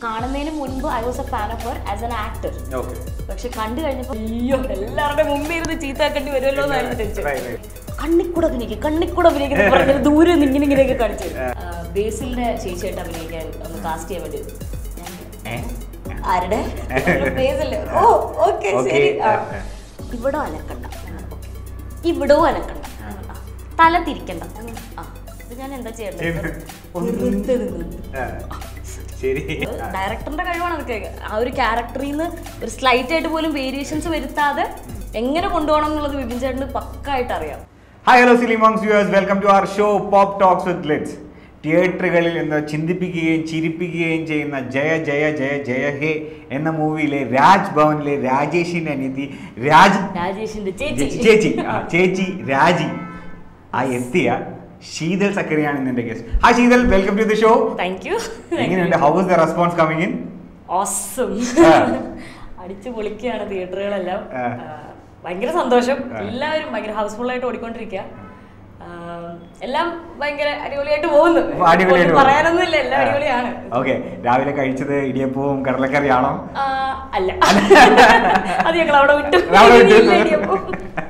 കാണുന്നതിന് മുൻപ് I was a fan of her as an actor okay പക്ഷെ കണ്ടു കഴിഞ്ഞപ്പോൾ അയ്യോ എല്ലാവരുടെ മുമ്പിൽ ഇരുന്ന് ചീത്തയാക്കേണ്ടി വരുമല്ലോ എന്നായിരുന്നു ടെൻഷൻ കണ്ണിക്കൂടെ അഭിനയിക്കും കണ്ണിക്കൂടെ അഭിനയിക്കുന്ന പറഞ്ഞാൽ ദൂരെ നിന്ന് ഇങ്ങനെ ഇങ്ങനെയൊക്കെ കാണിച്ചു ബേസിലിന്റെ ചേച്ചിയായിട്ട് അഭിനയിക്കാൻ ഒന്ന് കാസ്റ്റ് ചെയ്യാൻ വേണ്ടി ഞാൻ ആരുടെ ബേസില് ഓ ഓക്കെ Okay. ശരി ആ. ആ, ആ. ഇവിടോ അനക്കണ്ട Okay. ഇവിടോ അനക്കണ്ട ആ. തല തിരിക്കണ്ട ആ ഇത് ഞാൻ എന്താ ചെയ്യണ്ടത് വെറുതെ നിന്ന്. ശരി ഡയറക്ടറിന്റെ കഴിവാണ് അതൊക്കെ ആ ഒരു ക്യാരക്ടറിൽ നിന്ന് ഒരു സ്ലൈറ്റ് ആയിട്ട് പോലും വേരിയേഷൻസ് വരുത്താതെ എങ്ങനെ കൊണ്ടുപോകണം എന്നുള്ളത് വിപിൻ ചേട്ടന് പക്കായിട്ട് അറിയാം hi hello Silly Monks viewers welcome to our show pop talks with ലിറ്റ്സ് തിയേറ്ററുകളിൽ നിന്ന് ചിന്തിപ്പിക്കുകയും ചിരിപ്പിക്കുകയും ചെയ്യുന്ന ജയ ജയ ജയ ജയ ഹേ എന്ന മൂവിയിലെ രാജ് ഭവനിലെ രാജേഷിന്റെ അനിയത്തി രാജ് രാജേഷിന്റെ ചേച്ചി ചേച്ചി ആ ചേച്ചി രാജി ആ എത്തിയ ശീതൽ സക്കറിയാണ് ഇന്ന് എന്റെ guest hi Sheethal welcome to the show thank you എങ്ങനെയുണ്ട് how is the response coming in awesome ആ. അടിച്ചു പൊളിക്കുകയാണ് തിയേറ്ററുകളെല്ലാം ആ. ആ, ഭയങ്കര സന്തോഷം ആ. എല്ലാവരും ഭയങ്കര ഹൗസ്ഫുൾ ആയിട്ട് ഓടിക്കൊണ്ടിരിക്കുക ആ, എല്ലാം ഭയങ്കര അടിപൊളിയായിട്ട് പോകുന്നു അടിപൊളിയായിട്ട് ഒന്നും പറയാനൊന്നുമില്ല എല്ലാം അടിപൊളിയാണ് ഓക്കെ രാവിലെ കഴിച്ചത് ഇടിയപ്പവും കടലക്കറിയാണോ ആ, അല്ല അത് ഞങ്ങൾ അവിടെ വിട്ടു അവിടെ വിട്ടു. ഇല്ല, ഇടിയപ്പം.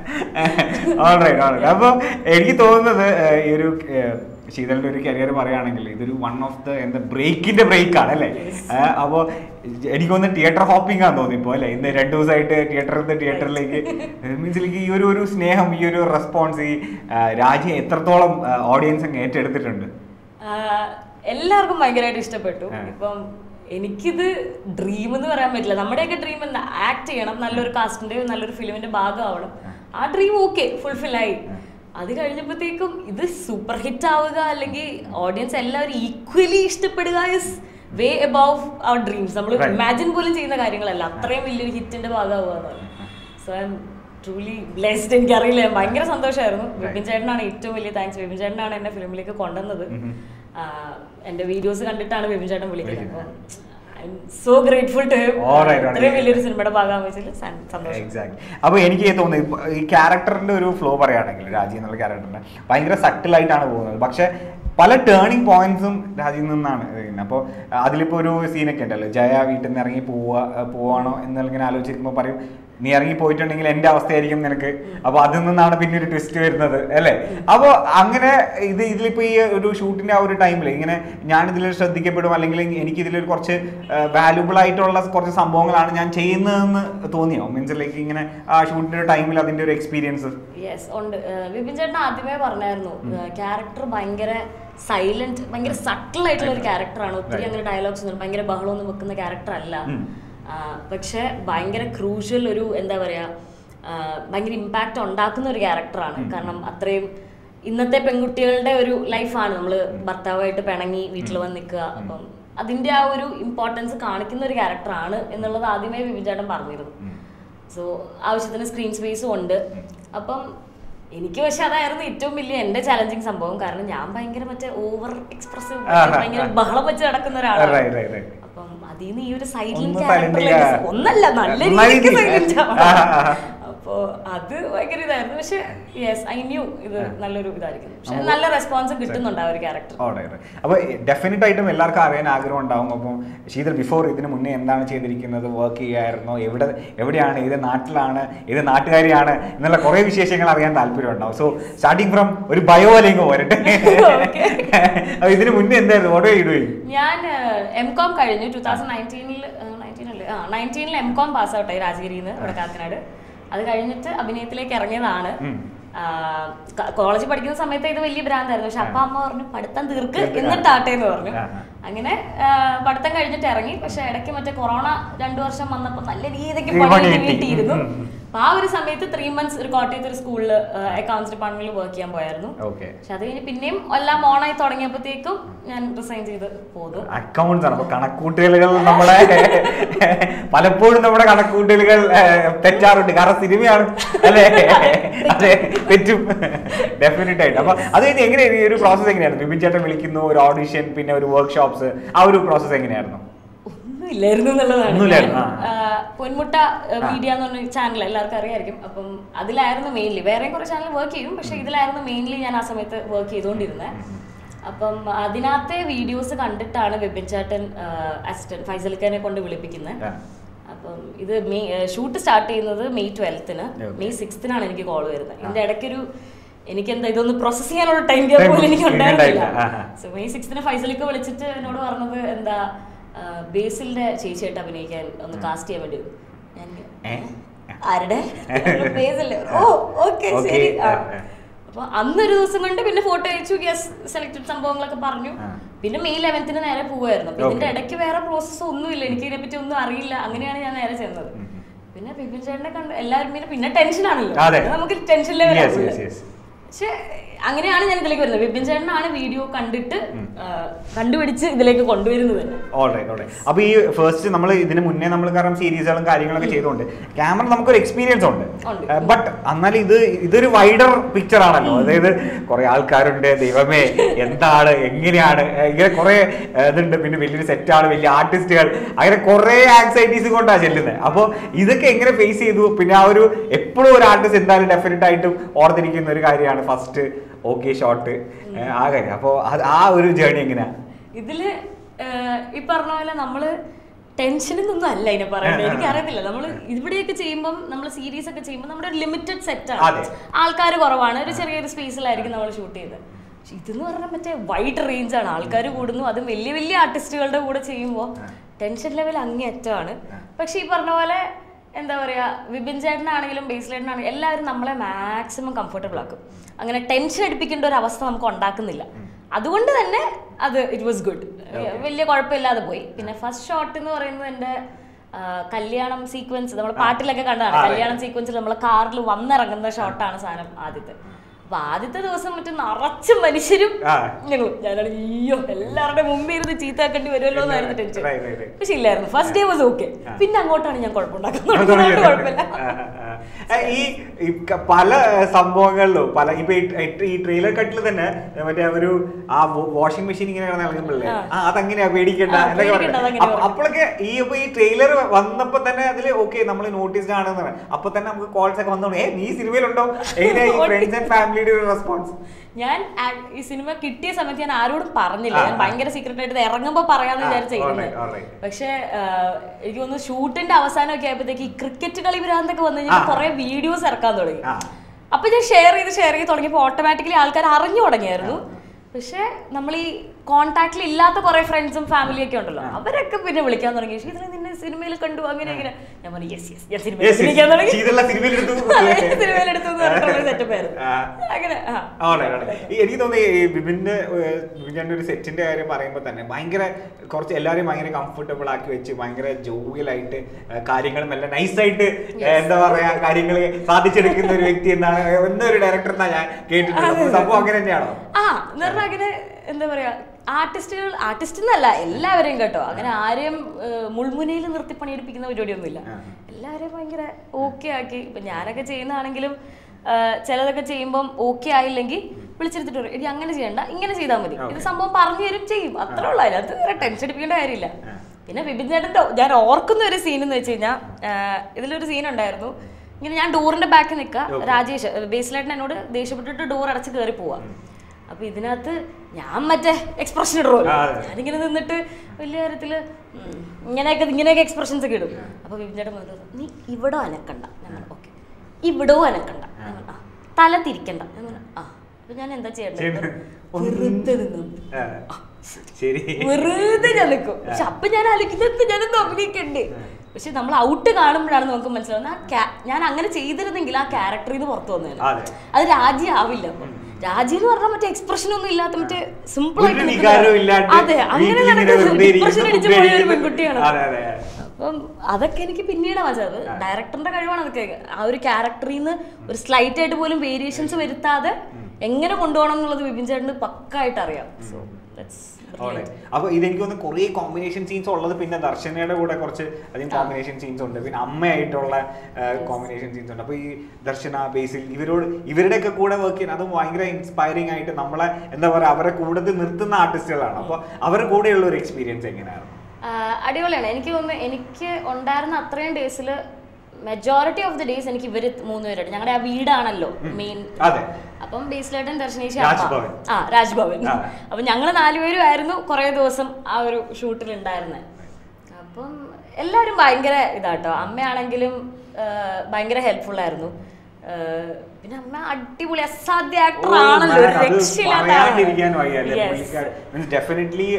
Alright, alright. അപ്പൊ എനിക്ക് തോന്നുന്നത് ഏഹ്, ഈ ഒരു ഏഹ്, ശീതളിന്റെ ഒരു കരിയർ പറയുകയാണെങ്കിൽ ഇതൊരു വൺ ഓഫ് ദ എന്താ ബ്രേക്കിന്റെ ബ്രേക്ക് ആണ് അല്ലേ ഏഹ്, അപ്പൊ എനിക്ക് തോന്നുന്നു തിയേറ്റർ ഹോപ്പിംഗ് ആണെന്ന് തോന്നി ഇപ്പോ അല്ലെ ഇന്ന് രണ്ടു ദിവസമായിട്ട് തിയേറ്ററിൽ നിന്ന് തിയേറ്ററിലേക്ക് മീൻസ് എനിക്ക് ഈ ഒരു ഒരു സ്നേഹം ഈ ഒരു റെസ്പോൺസ് ഈ ഏഹ്, രാജ്യം എത്രത്തോളം ഓഡിയൻസ് അങ്ങ് ഏറ്റെടുത്തിട്ടുണ്ട് ആ, എല്ലാവർക്കും ഭയങ്കരമായിട്ട് ഇഷ്ടപ്പെട്ടു ആ. ഇപ്പം എനിക്കിത് ഡ്രീം എന്ന് പറയാൻ പറ്റില്ല നമ്മുടെയൊക്കെ ഡ്രീം എന്താ ആക്ട് ചെയ്യണം നല്ലൊരു കാസ്റ്റിന്റെ നല്ലൊരു ഫിലിമിന്റെ ഭാഗമാവണം ആ ഡ്രീം ഓക്കെ ഫുൾഫിൽ ആയി അത് കഴിഞ്ഞപ്പോഴത്തേക്കും ഇത് സൂപ്പർ ഹിറ്റ് ആവുക അല്ലെങ്കിൽ ഓഡിയൻസ് എല്ലാവരും ഈക്വലി ഇഷ്ടപ്പെടുക is way above our dreams നമ്മൾ Right. ഇമാജിൻ പോലും ചെയ്യുന്ന കാര്യങ്ങളല്ല അത്രയും വലിയൊരു ഹിറ്റിന്റെ ഭാഗമാവുക എന്നുള്ളത് so I am truly blessed എനിക്കറിയില്ല ഞാൻ ഭയങ്കര സന്തോഷമായിരുന്നു വിപിൻ ചേട്ടനാണ് ഏറ്റവും വലിയ താങ്ക്സ് വിപിൻ ചേട്ടനാണ് എന്നെ ഫിലിമിലേക്ക് കൊണ്ടുവന്നത് ആഹ് എന്റെ വീഡിയോസ് കണ്ടിട്ടാണ് വിപിൻ ചേട്ടൻ വിളിക്കുന്നത് അപ്പം I am so grateful to him Alright, alright. ഇത്രയും വലിയൊരു സിനിമയുടെ ഭാഗമാകാൻ വെച്ചതിൽ സന്തോഷം എക്സാക്ട് അപ്പൊ എനിക്ക് തോന്നുന്നു ഇപ്പൊ ഈ ക്യാരക്ടറിന്റെ ഒരു ഫ്ലോ പറയുകയാണെങ്കിൽ രാജി എന്നുള്ള ക്യാരക്ടറിന്റെ ഭയങ്കര സട്ടിൽ ആയിട്ടാണ് പോകുന്നത് പക്ഷെ പല ടേണിംഗ് പോയിന്റ്സും രാജിയിൽ നിന്നാണ് വരുന്നത് അപ്പോൾ അതിലിപ്പോ ഒരു സീനൊക്കെ ഉണ്ടല്ലോ ജയ വീട്ടിൽ നിന്ന് ഇറങ്ങി പോവാ പോവാണോ എന്നിങ്ങനെ ആലോചിക്കുമ്പോൾ പറയും നീ ഇറങ്ങി പോയിട്ടുണ്ടെങ്കിൽ എന്റെ അവസ്ഥയായിരിക്കും നിനക്ക് അപ്പൊ അതിൽ നിന്നാണ് പിന്നെ ഒരു ട്വിസ്റ്റ് വരുന്നത് അല്ലേ അപ്പോൾ അങ്ങനെ ഇത് ഇതിലിപ്പോ ഈ ഒരു ഷൂട്ടിന്റെ ആ ഒരു ടൈമിൽ ഇങ്ങനെ ഞാൻ ഇതിൽ ശ്രദ്ധിക്കപ്പെടും അല്ലെങ്കിൽ എനിക്ക് ഇതിലൊരു കുറച്ച് വാല്യുബിൾ ആയിട്ടുള്ള കുറച്ച് സംഭവങ്ങളാണ് ഞാൻ ചെയ്യുന്നതെന്ന് തോന്നിയോ മീൻസ് ലൈക്ക് ഇങ്ങനെ ആ ഷൂട്ടിന്റെ ടൈമിൽ അതിന്റെ ഒരു എക്സ്പീരിയൻസ് യെസ് ഉണ്ട് ഏഹ് വിപിൻ ചേട്ടൻ ആദ്യമേ പറഞ്ഞായിരുന്നു ക്യാരക്ടർ ഭയങ്കര സൈലന്റ് ഭയങ്കര സട്ടിൽ ആയിട്ടുള്ള ഒരു ക്യാരക്ടറാണ് ഒത്തിരി അങ്ങനെ ഡയലോഗ്സ് ഒന്നും ഭയങ്കര ബഹളമൊന്നും വെക്കുന്ന ക്യാരക്ടർ അല്ല ഉം. ആ, പക്ഷെ ഭയങ്കര ക്രൂഷ്യൽ ഒരു എന്താ പറയാ ആ, ഭയങ്കര ഇമ്പാക്റ്റ് ഉണ്ടാക്കുന്ന ഒരു ക്യാരക്ടറാണ് കാരണം അത്രയും ഇന്നത്തെ പെൺകുട്ടികളുടെ ഒരു ലൈഫാണ് നമ്മൾ ഭർത്താവായിട്ട് പിണങ്ങി വീട്ടിൽ വന്ന് നിൽക്കുക അപ്പം അതിന്റെ ആ ഒരു ഇമ്പോർട്ടൻസ് കാണിക്കുന്ന ഒരു ക്യാരക്ടറാണ് എന്നുള്ളത് ആദ്യമേ വിപിൻ ചേട്ടൻ പറഞ്ഞിരുന്നു സോ ആവശ്യത്തിന് സ്ക്രീൻ സ്പേസും ഉണ്ട് അപ്പം എനിക്ക് പക്ഷെ അതായിരുന്നു ഏറ്റവും വലിയ എന്റെ ചലഞ്ചിങ് സംഭവം കാരണം ഞാൻ ഭയങ്കര മറ്റേ ഓവർ എക്സ്പ്രസീവ് ഭയങ്കര ബഹളം വെച്ച് നടക്കുന്ന ഒരാളാണ് Right, right, right. അപ്പം അതിൽ നിന്ന് ഈ ഒരു സൈലന്റ് ഒന്ന് ക്യാരക്ടർ silent ചെയ്യാ. ഒന്നല്ല നല്ല നന്നായി രീതിക്ക് ചെയ്യ്. സൈലന്റ് ആ, ആ, ആ. അപ്പോ അത് ഭയങ്കര ഇതായിരുന്നു പക്ഷെ യെസ് ഐ ന്യൂ ഇത് നല്ലൊരു ഇതായിരിക്കും പക്ഷെ നമുക്ക് നല്ല റെസ്പോൺസ് കിട്ടുന്നുണ്ട് ആ ഒരു ക്യാരക്ടർ അപ്പൊ ഡെഫിനറ്റ് ആയിട്ടും എല്ലാവർക്കും അറിയാൻ ആഗ്രഹം ഉണ്ടാവും അപ്പം ശീതൽ ബിഫോർ ഇതിന് മുന്നേ എന്താണ് ചെയ്തിരിക്കുന്നത് വർക്ക് ചെയ്യായിരുന്നോ എവിടെ എവിടെയാണ് ഏത് നാട്ടിലാണ് ഏത് നാട്ടുകാരിയാണ് എന്നുള്ള കുറെ വിശേഷങ്ങൾ അറിയാൻ താല്പര്യം ഉണ്ടാവും സോ സ്റ്റാർട്ടിങ് ഫ്രം ഒരു ബയോ അല്ലെങ്കിൽ പോരട്ടെ Okay. അപ്പൊ ഇതിന് മുന്നേ എന്തായിരുന്നു ഓരോ ഇടുകയും ഞാൻ എം കോം കഴിഞ്ഞു ടൂ തൗസൻഡ് നയൻറ്റീനിൽ നയൻറ്റീനല്ലേ ആ നയൻറ്റീനിൽ എം കോം പാസ് ഔട്ടായി രാജഗിരിയിൽ നിന്ന് ഇവിടെ കാക്കനാട് അത് കഴിഞ്ഞിട്ട് അഭിനയത്തിലേക്ക് ഇറങ്ങിയതാണ് കോളേജിൽ പഠിക്കുന്ന സമയത്ത് ഇത് വലിയ ഭ്രാന്തായിരുന്നു പക്ഷെ അപ്പ അമ്മ പറഞ്ഞു പഠിത്തം തീർക്ക് എന്നിട്ടാട്ടെ എന്ന് പറഞ്ഞു ആ, ആ. അങ്ങനെ ആ, പഠിത്തം കഴിഞ്ഞിട്ട് ഇറങ്ങി പക്ഷെ ഇടയ്ക്ക് മറ്റേ കൊറോണ രണ്ടു വർഷം വന്നപ്പോൾ നല്ല രീതിക്ക് ഈ പണി പണി കിട്ടി. വീട്ടിയിരുന്നു ഉം, ഉം. അപ്പൊ ആ ഒരു സമയത്ത് ത്രീ മന്ത്സ് ഒരു കോട്ടയത്ത് ഒരു സ്കൂളിൽ അക്കൗണ്ട്സ് ഡിപ്പാർട്ട്മെന്റിൽ വർക്ക് ചെയ്യാൻ പോയായിരുന്നു ഓക്കെ പക്ഷെ അത് കഴിഞ്ഞ് പിന്നെയും എല്ലാം ഓണായി തുടങ്ങിയപ്പോഴത്തേക്കും ഞാൻ റിസൈൻ ചെയ്ത് പോന്നു അക്കൗണ്ട്സ് ആണ് അപ്പൊ കണക്കൂട്ടലുകൾ നമ്മുടെ പലപ്പോഴും നമ്മുടെ കണക്കൂട്ടലുകൾ ഏഹ്, തെറ്റാറുണ്ട് കാരണം സിനിമയാണ് അല്ലേ അതെ തെറ്റും ഡെഫിനറ്റ് ആയിട്ട് അപ്പൊ അത് കഴിഞ്ഞ് എങ്ങനെയാണ് ഈ ഒരു പ്രോസസ് എങ്ങനെയായിരുന്നു ബിബിൻ ചേട്ടൻ വിളിക്കുന്നു ഒരു ഓഡിഷൻ പിന്നെ ഒരു വർക്ക്ഷോപ്സ് ആ ഒരു പ്രോസസ് എങ്ങനെയായിരുന്നു ഒന്നുമില്ലായിരുന്നു എന്നുള്ളതാണ് ഒന്നുമില്ലായിരുന്നു, ഞാൻ, ആ, പൊന്മുട്ട മീഡിയ എന്ന് പറഞ്ഞ ചാനൽ എല്ലാവർക്കും അറിയായിരിക്കും അപ്പം അതിലായിരുന്നു മെയിൻലി വേറെയും കുറേ ചാനൽ വർക്ക് ചെയ്യും പക്ഷെ ഇതിലായിരുന്നു മെയിൻലി ഞാൻ ആ സമയത്ത് വർക്ക് ചെയ്തുകൊണ്ടിരുന്നത് അപ്പം അതിനകത്തെ വീഡിയോസ് കണ്ടിട്ടാണ് വിപിൻ ചേട്ടൻ അസിസ്റ്റന്റ് ഫൈസൽ ഖാനെ കൊണ്ട് വിളിപ്പിക്കുന്നത് ആ. അപ്പം ഇത് മെയ് ഷൂട്ട് സ്റ്റാർട്ട് ചെയ്യുന്നത് മെയ് ട്വൽത്തിന് Okay. മെയ് സിക്സ്തിനാണ് എനിക്ക് കോൾ വരുന്നത് ഇതിന്റെ ഇടയ്ക്കൊരു എനിക്ക് എന്താ ഇതൊന്ന് പ്രോസസ് ചെയ്യാനുള്ള ടൈം ടേബിൾ Time പോലും എനിക്ക് ഉണ്ടായിരുന്നില്ല ഉണ്ടായില്ല. ആ, ആ. സോ മെയ് സിക്സ്തിന് ഫൈസലിക്ക് വിളിച്ചിട്ട് എന്നോട് പറഞ്ഞത് എന്താ ആ, ബേസിലിന്റെ ചേച്ചിയായിട്ട് അഭിനയിക്കാൻ ഒന്ന് കാസ്റ്റ് ചെയ്യാൻ വേണ്ടി വരും. ഞാൻ ഏ? ആരുടെ ബേസില് ഓ ഓക്കെ Okay. ശരി ആ. ആ, ആ. അപ്പൊ അന്നൊരു ദിവസം കൊണ്ട് പിന്നെ ഫോട്ടോ അയച്ചു യെസ് സെലക്ടഡ് സംഭവങ്ങളൊക്കെ പറഞ്ഞു ആ. പിന്നെ മെയ് ലെവൻത്തിന് നേരെ പോവായിരുന്നു അപ്പൊ ഇതിന്റെ Okay. ഇടയ്ക്ക് വേറെ പ്രോസസ്സ് ഒന്നുമില്ല എനിക്ക് ഇതിനെപ്പറ്റി ഒന്നും അറിയില്ല അങ്ങനെയാണ് ഞാൻ നേരെ ചെന്നത് ഉം, ഉം. പിന്നെ ബിപിൻ ചേട്ടനെ കണ്ട് എല്ലാവരും പിന്നെ പിന്നെ ടെൻഷൻ ആണല്ലോ അതെ. പിന്നെ നമുക്ക് tension Yes, yes, level yes. പക്ഷെ അങ്ങനെയാണ് ഞാൻ ഇതിലേക്ക് വരുന്നത് ബിപിൻ ചേട്ടനാണ് വീഡിയോ കണ്ടിട്ട് ഉം. ആ, കണ്ടുപിടിച്ച് ഇതിലേക്ക് കൊണ്ടുവരുന്നത് തന്നെ ഓൾറൈറ്റ് ഓൾറൈറ്റ് അപ്പൊ ഈ ഫസ്റ്റ് നമ്മൾ ഇതിന് മുന്നേ നമ്മൾ കാരണം സീരീസുകളും കാര്യങ്ങളൊക്കെ ചെയ്തുകൊണ്ട് ക്യാമറ നമുക്കൊരു എക്സ്പീരിയൻസ് ഉണ്ട് ഉണ്ട്. ബട്ട് എന്നാൽ ഇത് ഇതൊരു വൈഡർ പിക്ചർ ആണല്ലോ അതായത് കുറെ ആൾക്കാരുണ്ട് ദൈവമേ എന്താണ് എങ്ങനെയാണ് ഏ, ഇങ്ങനെ കുറെ ഏ, ഇതുണ്ട് പിന്നെ വലിയൊരു സെറ്റാണ് വലിയ ആർട്ടിസ്റ്റുകൾ അങ്ങനെ കുറെ ആങ്സൈറ്റീസ് കൊണ്ടാണ് ചെല്ലുന്നത് അപ്പോൾ ഇതൊക്കെ എങ്ങനെ ഫേസ് ചെയ്തു പിന്നെ ആ ഒരു എപ്പോഴും ഒരു ആർട്ടിസ്റ്റ് എന്തായാലും ഡെഫിനറ്റ് ആയിട്ടും ഓർത്തിരിക്കുന്ന ഒരു കാര്യമാണ് ഫസ്റ്റ് ഓക്കെ ഷോട്ട് ആ കാര്യം അപ്പോൾ ആ ഒരു ജേർണി എങ്ങനെയാ ഇതില് ഏഹ്, ഈ പറഞ്ഞ പോലെ നമ്മള് ടെൻഷനൊന്നും അല്ല ഇതിനെ പറയുന്നത് എനിക്ക് അറിയത്തില്ല നമ്മൾ ഇവിടെയൊക്കെ ചെയ്യുമ്പം നമ്മൾ സീരീസ് ഒക്കെ ചെയ്യുമ്പോൾ നമ്മുടെ ഒരു ലിമിറ്റഡ് സെറ്റ് അതെ. ആണ് ആൾക്കാർ കുറവാണ് ഒരു ചെറിയൊരു സ്പേസിലായിരിക്കും നമ്മൾ ഷൂട്ട് ചെയ്തത് പക്ഷെ ഇതെന്ന് പറഞ്ഞാൽ മറ്റേ വൈഡ് റേഞ്ച് ആണ് ആൾക്കാർ കൂടുന്നു അതും വലിയ വലിയ ആർട്ടിസ്റ്റുകളുടെ കൂടെ ചെയ്യുമ്പോൾ ടെൻഷൻ ലെവൽ അങ്ങേയറ്റമാണ് പക്ഷെ ഈ പറഞ്ഞ പോലെ എന്താ പറയാ വിപിൻ ചേട്ടനാണെങ്കിലും ബേസ് ചേട്ടനാണെങ്കിലും എല്ലാവരും നമ്മളെ മാക്സിമം കംഫർട്ടബിൾ ആക്കും അങ്ങനെ ടെൻഷൻ അടിപ്പിക്കേണ്ട ഒരു അവസ്ഥ നമുക്ക് ഉണ്ടാക്കുന്നില്ല അതുകൊണ്ട് തന്നെ അത് ഇറ്റ് വാസ് ഗുഡ് വലിയ കുഴപ്പമില്ലാതെ പോയി പിന്നെ ഫസ്റ്റ് ഷോട്ട് എന്ന് പറയുന്നത് എൻ്റെ ആ, കല്യാണം സീക്വൻസ് നമ്മൾ പാട്ടിലൊക്കെ കണ്ടതാണ് ആ, right. കല്യാണം സീക്വൻസിൽ നമ്മൾ കാറിൽ വന്നിറങ്ങുന്ന ഷോട്ടാണ് സാധനം ആദ്യത്തെ അപ്പൊ ആദ്യത്തെ ദിവസം മറ്റേ നിറച്ച് മനുഷ്യരും ആ. ഞങ്ങളും ഞാനാണ് അയ്യോ എല്ലാവരുടെ മുമ്പിൽ ഇരുന്ന് ചീത്ത ആക്കേണ്ടി വരുമല്ലോ എന്നായിരുന്നു ടെൻഷൻ Right, right, right. പക്ഷെ ഇല്ലായിരുന്നു ഫസ്റ്റ് ഡേ വാസ് ഓക്കെ ആ. പിന്നെ അങ്ങോട്ടാണ് ഞാൻ കുഴപ്പമുണ്ടാക്കുന്നത് അത് അതുകൊണ്ട് തുടങ്ങിയത്. കുഴപ്പമില്ല ആ, ആ, ആ. ഈ ഈ ക- പല സംഭവങ്ങളിലും പല ഇപ്പൊ ഈ ട്ര- ഈ ട്രെയിലർ കട്ടിൽ തന്നെ മറ്റേ ഒരു ആ വാഷിംഗ് മെഷീൻ ഇങ്ങനെ നൽകുമ്പോഴേ ആ. ആ അതങ്ങനെയാ പേടിക്കണ്ട ആ, എന്നൊക്കെ പേടിക്കണ്ട, പറഞ്ഞു. അതങ്ങനെ അപ്പ- പറഞ്ഞു. അപ്പോഴൊക്കെ ഈ ഇപ്പൊ ഈ ട്രെയിലർ വന്നപ്പോ തന്നെ അതില് ഓക്കെ നമ്മൾ നോട്ടീസ്ഡ് ആണെന്ന് പറഞ്ഞു അപ്പൊ തന്നെ നമുക്ക് കോൾസ് ഒക്കെ വന്നോളൂ ഏ നീ സിനിമയിലുണ്ടോ എങ്ങനെയാ ഈ ഫ്രണ്ട്സ് ആൻഡ് ഫാമിലിയുടെ ഒരു റെസ്പോൺസ് ഞാൻ ആ- ഈ സിനിമ കിട്ടിയ സമയത്ത് ഞാൻ ആരോടും പറഞ്ഞില്ല ആ, ഞാൻ ആ. ഭയങ്കര സീക്രട്ട് ആയിട്ട് ഇത് ഇറങ്ങുമ്പോ പറയാന്ന് ആ, വിചാരിച്ചിരുന്നത് alright, alright. പക്ഷെ എനിക്ക് തോന്നുന്നു ഷൂട്ടിന്റെ അവസാനമൊക്കെ ആയപ്പോഴത്തേക്ക് ഈ ക്രിക്കറ്റ് കളി ഭ്രാന്തൊക്കെ വന്നു കഴിഞ്ഞാൽ ആ. കുറെ വീഡിയോസ് ഇറക്കാൻ തുടങ്ങി ആ. അപ്പൊ ഞാൻ ഷെയർ ചെയ്ത് ഷെയർ ചെയ്ത് തുടങ്ങിയപ്പോൾ ഓട്ടോമാറ്റിക്കലി ആൾക്കാർ അറിഞ്ഞു തുടങ്ങിയായിരുന്നു പക്ഷെ നമ്മൾ ഈ കോണ്ടാക്റ്റിൽ ഇല്ലാത്ത കുറെ ഫ്രണ്ട്സും ഫാമിലിയും ഒക്കെ ഉണ്ടല്ലോ അവരൊക്കെ പിന്നെ വിളിക്കാൻ തുടങ്ങി "ശ്ശെ, ഇതിനെ നിന്നെ സിനിമയിൽ കണ്ടു അങ്ങനെ ഇങ്ങനെ ഞാൻ പറഞ്ഞു യെസ് യെസ് ഞാൻ സിനിമയിൽ Yes, yes. അഭിനയിക്കാൻ തുടങ്ങി ചെയ്തുള്ള സിനിമയിലെടുത്തു. സിനിമയിൽ എടുത്തു എന്ന് പറഞ്ഞിട്ടുള്ള സെറ്റപ്പ് ആയിരുന്നു ആ. അങ്ങനെ ആ Alright, alright. ഈ എനിക്ക് തോന്നുന്നു ഈ ബിബിന്റെ ബിബിന്റെ ഒരു സെറ്റിന്റെ കാര്യം പറയുമ്പോൾ തന്നെ ഭയങ്കര കുറച്ച് എല്ലാവരെയും ഭയങ്കര കംഫർട്ടബിൾ ആക്കി വെച്ച് ഭയങ്കര ജോവിയലായിട്ട് കാര്യങ്ങൾ നല്ല നൈസായിട്ട് എന്താ പറയാ കാര്യങ്ങൾ സാധിച്ചെടുക്കുന്ന ഒരു വ്യക്തി എന്നാണ് എന്നൊരു ഡയറക്ടർ എന്നാ ഞാൻ കേട്ടിട്ടുള്ളത് അപ്പൊ സംഭവം അങ്ങനെ തന്നെയാണോ ആ എന്ന് പറഞ്ഞാൽ അങ്ങനെ എന്താ പറയാ ആർട്ടിസ്റ്റുകൾ ആർട്ടിസ്റ്റ് എന്നല്ല എല്ലാവരെയും കേട്ടോ അങ്ങനെ ആരെയും ഏഹ്, മുൾമുനയിൽ നിർത്തി പണിയെടുപ്പിക്കുന്ന പരിപാടിയൊന്നുമില്ല ആ. എല്ലാവരെയും ഭയങ്കര ഓക്കെ ആക്കി ഇപ്പൊ ഞാനൊക്കെ ചെയ്യുന്നതാണെങ്കിലും ഏഹ്, ചിലതൊക്കെ ചെയ്യുമ്പം ഓക്കെ ആയില്ലെങ്കിൽ വിളിച്ചെടുത്തിട്ട് പറയും ഇനി അങ്ങനെ ചെയ്യണ്ട ഇങ്ങനെ ചെയ്താൽ മതി ഇത് സംഭവം പറഞ്ഞു തരും ചെയ്യും അത്രേ ഉള്ളൂ അതിനകത്ത് വേറെ ടെൻഷൻ അടിപ്പിക്കേണ്ട കാര്യമില്ല ആ. പിന്നെ വിപിൻ ചേട്ടൻ്റെ ഞാൻ ഓർക്കുന്ന ഒരു സീൻ എന്ന് വെച്ച് കഴിഞ്ഞാൽ ഇതിലൊരു സീൻ ഉണ്ടായിരുന്നു ഇങ്ങനെ ഞാൻ ഡോറിന്റെ ബാക്കിൽ നിൽക്കുക Okay. രാജേഷ് ബേസിലായിട്ട് എന്നോട് ദേഷ്യപ്പെട്ടിട്ട് ഡോർ അടച്ച് കയറി പോവാ അപ്പൊ ഇതിനകത്ത് ഞാൻ മറ്റേ എക്സ്പ്രഷൻ ഇടുമല്ലോ ആ, അതെ. ഞാനിങ്ങനെ നിന്നിട്ട് വലിയ കാര്യത്തില് ഉം, ഇങ്ങനെയൊക്കെ ഇങ്ങനെയൊക്കെ എക്സ്പ്രഷൻസ് ഒക്കെ ഇടും അപ്പൊ വിപിൻ ചേട്ടൻ വന്നിട്ട് പറഞ്ഞു, നീ ഇവിടെ അനക്കണ്ട ഞാൻ ഓക്കെ ഇവിടവും അനക്കണ്ട ഞാൻ പറഞ്ഞു, ആ തല തിരിക്കണ്ട ഞാൻ പറഞ്ഞു, ആ അപ്പൊ ഞാൻ എന്താ ചെയ്യണ്ടത് ചെയ്യണ്ട. വെറുതെ നിന്നു ആ. ശരി വെറുതെ ഞാൻ നിൽക്കും പക്ഷെ അപ്പൊ ഞാൻ ആലോചിക്കുന്നത് ഞാനൊന്ന് അഭിനയിക്കണ്ടേ പക്ഷെ നമ്മൾ ഔട്ട് കാണുമ്പോഴാണ് നമുക്ക് മനസ്സിലാവുന്നത് ആ ca- ഞാൻ അങ്ങനെ ചെയ്തിരുന്നെങ്കിൽ ആ ക്യാരക്ടറിൽ നിന്ന് പുറത്തു വന്നേനെ അതെ. അത് രാജി ആവില്ല അപ്പൊ രാജി എന്ന് പറഞ്ഞാൽ മറ്റേ എക്സ്പ്രഷൻ ഒന്നും ഇല്ലാത്ത മറ്റേ സിമ്പിൾ ഒരു വികാരവും ഇല്ലാണ്ട് അതെ അങ്ങനെ വീട്ടിലിങ്ങനെ നടക്കുന്ന വെറുതെ ഇരിക്കുന്ന ഡിപ്രഷൻ അടിച്ച് പോയ ഒരു കുട്ടിയായിരിക്കും. പെൺകുട്ടിയാണ് അതെ അതെ അപ്പം അതൊക്കെ എനിക്ക് പിന്നീട് മനസ്സിലായത് ഡയറക്ടറിന്റെ കഴിവാണ് അതൊക്കെ ആ ഒരു ക്യാരക്ടറിൽ നിന്ന് ഒരു സ്ലൈറ്റ് ആയിട്ട് പോലും വേരിയേഷൻസ് വരുത്താതെ എങ്ങനെ കൊണ്ടുപോകണം എന്നുള്ളത് വിപിൻ ചേട്ടന് പക്കായിട്ട് അറിയാം സോ Alright. അപ്പൊ ഇതെനിക്ക് തോന്നുന്നു കുറേ കോമ്പിനേഷൻ സീൻസ് ഉള്ളത് പിന്നെ ദർശനയുടെ കൂടെ കുറച്ച് അധികം കോമ്പിനേഷൻ സീൻസ് ഉണ്ട് പിന്നെ അമ്മയായിട്ടുള്ള കോമ്പിനേഷൻ സീൻസ് ഉണ്ട് അപ്പൊ ഈ ദർശന ബേസിൽ ഇവരോട് ഇവരുടെയൊക്കെ കൂടെ വർക്ക് ചെയ്യാൻ അതും ഭയങ്കര ഇൻസ്പയറിംഗ് ആയിട്ട് നമ്മളെ എന്താ പറയാ അവരെ കൂടുതൽ നിർത്തുന്ന ആർട്ടിസ്റ്റുകളാണ് അപ്പൊ അവരുടെ കൂടെയുള്ള ഒരു എക്സ്പീരിയൻസ് എങ്ങനെയാണ് അടിപൊളിയാണ് എനിക്ക് തോന്നുന്നു എനിക്ക് ഉണ്ടായിരുന്ന അത്രയും ഡേയ്സിൽ മെജോറിറ്റി ഓഫ് ദി ഡേയ്സ് എനിക്ക് ഇവര് മൂന്നുപേരായിട്ട് ഞങ്ങളുടെ ആ വീടാണല്ലോ മെയിൻ അതെ അപ്പം ബേസിലേട്ടൻ ദർശനേശി രാജ്ഭവൻ. ആ രാജ്ഭവൻ ആ. അപ്പം ഞങ്ങൾ നാലുപേരും ആയിരുന്നു കുറേ ദിവസം ആ ഒരു ഷൂട്ടിൽ ഉണ്ടായിരുന്നത് അപ്പം എല്ലാവരും ഭയങ്കര ഇതാട്ടോ അമ്മയാണെങ്കിലും ആ, ഭയങ്കര ഹെൽപ്ഫുൾ ആയിരുന്നു ആ, പിന്നെ അമ്മ അടിപൊളി അസാധ്യ ആക്ടർ ആണല്ലോ ഒരു രക്ഷയില്ലാത്ത ആളാണ്. Yes. ഡെഫിനറ്റ്ലി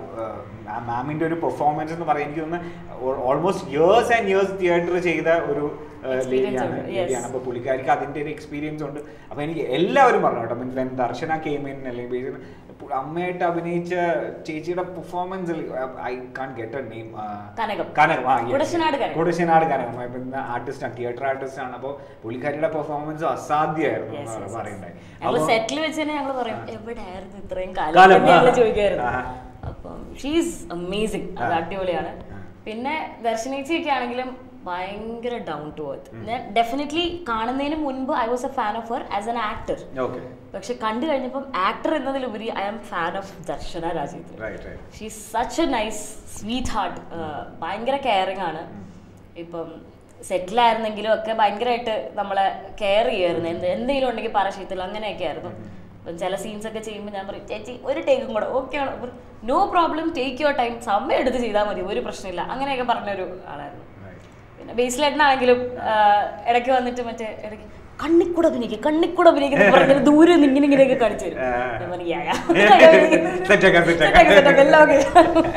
മാമിന്റെ ഒരു പെർഫോമൻസ് എന്ന് പറയാൻ എനിക്ക് തോന്നുന്നു almost years and years theatre ചെയ്ത ഒരു Experience ലേഡിയാണ് ഉണ്ട്, yes. ലേഡിയാണ് അപ്പൊ പുള്ളിക്കാരിക്ക് അതിന്റെ ഒരു എക്സ്പീരിയൻസ് ഉണ്ട് അപ്പൊ എനിക്ക് എല്ലാവരും പറഞ്ഞു കേട്ടോ means when Darshana came in അല്ലെങ്കിൽ പു- അമ്മയായിട്ട് അഭിനയിച്ച ചേച്ചിയുടെ performance I can't get a name Kanakam. Kanakam ആ, yes. കുടശനാട് കനകം. കുടശനാട് കനകം ആർട്ടിസ്റ്റ് ആണ് തിയേറ്റർ ആർട്ടിസ്റ്റ് ആണ് അപ്പോൾ പുള്ളിക്കാരിയുടെ പെർഫോമൻസ് അസാധ്യമായിരുന്നു Yes, എന്നാണ് yes, yes. പറയുന്നത് ഞങ്ങള് അപ്പൊ- സെറ്റിൽ വെച്ച് തന്നെ ഞങ്ങൾ പറയും എവിടെയായിരുന്നു ഇത്രയും കാലം, കാലം എന്ന് ഞങ്ങൾ ആ. ചോദിക്കായിരുന്നു ആഹാ. അപ്പം ഷീസ് അമേസിങ് അത് ആ. അടിപൊളിയാണ് ആ. പിന്നെ ദർശനേച്ചിയൊക്കെ ആണെങ്കിലും ഭയങ്കര ഡൗൺ ടു എർത്ത് ഞാൻ ഡെഫിനറ്റ്ലി കാണുന്നതിന് മുൻപ് I was a fan of her as an actor Okay. പക്ഷെ കണ്ടു കഴിഞ്ഞപ്പം ആക്ടർ എന്നതിലുപരി I am fan of Darshana Rajendran Right, right. She such a nice sweet heart ഭയങ്കര കെയറിങ് ആണ് ഇപ്പം സെറ്റിലായിരുന്നെങ്കിലും ഒക്കെ ഭയങ്കരമായിട്ട് നമ്മളെ കെയർ ചെയ്യുമായിരുന്നു എന്ത് എന്തെങ്കിലും ഉണ്ടെങ്കിൽ പറ ശീതൽ അങ്ങനെയൊക്കെ ആയിരുന്നു ഇപ്പം ചില സീൻസ് ഒക്കെ ചെയ്യുമ്പോൾ ഞാൻ പറയും ചേച്ചി ഒരു ടേക്കും കൂടെ ഓക്കെ ആണ് no problem take your time സമയം എടുത്ത് ചെയ്താൽ മതി ഒരു പ്രശ്നമില്ല അങ്ങനെയൊക്കെ പറഞ്ഞൊരു ആളായിരുന്നു Right. പിന്നെ ബേസിലായിട്ടാണെങ്കിലും ഇടയ്ക്ക് വന്നിട്ട് മറ്റേ ഇടയ്ക്ക് കണ്ണിക്കൂടെ അഭിനയിക്കും കണ്ണിക്കൂടെ അഭിനയിക്കുന്ന പറഞ്ഞ ദൂരെ നിന്ന് ഇങ്ങനെ ഇങ്ങനെയൊക്കെ കാണിച്ചു തരും ആ. ഞാൻ പറഞ്ഞു, "യാ, യാ." Set ആക്കാം, set Set ആക്കാം. ആക്കാം, set ആക്കാം, എല്ലാം okay.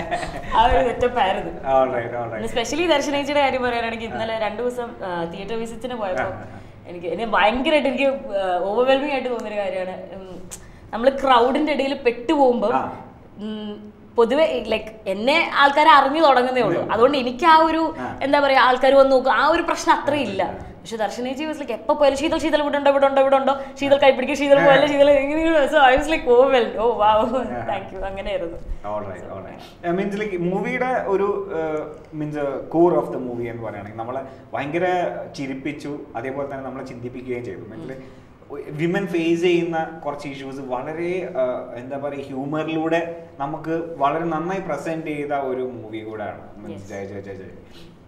ആ ഒരു സെറ്റപ്പ് ആയിരുന്നു All right, all right. Specially ദർശനേച്ചിയുടെ കാര്യം പറയുകയാണെങ്കിൽ ഇന്നലെ രണ്ടു ദിവസം തിയേറ്റർ വിസിറ്റിന് പോയപ്പോൾ ആ, ആ, എനിക്ക് എന്നെ ഭയങ്കരമായിട്ട് എനിക്ക് ഓവർവെൽമിംഗ് ആയിട്ട് തോന്നിയൊരു കാര്യമാണ് നമ്മൾ ക്രൗഡിന്റെ ഇടയിൽ പെട്ടുപോകുമ്പോൾ ആ. ഉം, പൊതുവെ ലൈക്ക് എന്നെ ആൾക്കാരെ അറിഞ്ഞു തുടങ്ങുന്നേ ഉള്ളൂ അതുകൊണ്ട് എനിക്ക് ആ ഒരു ആ. എന്താ പറയാ ആൾക്കാർ വന്ന് നോക്കും ആ ഒരു പ്രശ്നം അത്രയും ഇല്ല പക്ഷെ ദർശനേജി വാസ് ലൈക്ക് എപ്പോ പോയാലും ശീതൾ ശീതൾ ഇവിടെ ഉണ്ടോ ഇവിടെ ഉണ്ടോ ഇവിടെ ഉണ്ടോ ശീതൾ കൈപ്പിടിക്കുക ശീതൾ പോയാലും Sheethal so I was like over well oh wow thank you അങ്ങനെയായിരുന്നു All right, all right. Uh, means like മൂവിയുടെ ഒരു means core of the movie എന്ന് പറയുകയാണെങ്കിൽ നമ്മളെ ഭയങ്കര ചിരിപ്പിച്ചു അതേപോലെ തന്നെ നമ്മളെ ചിന്തിപ്പിക്കുകയും ചെയ്തു മീൻസ് വിമൻ ഫേസ് ചെയ്യുന്ന കുറച്ച് ഇഷ്യൂസ് വളരെ uh, എന്താ പറയുക ഹ്യൂമറിലൂടെ നമുക്ക് വളരെ നന്നായി പ്രസന്റ് ചെയ്ത ഒരു മൂവി കൂടെയാണ് Yes. ജയ ജയ ജയ ജയ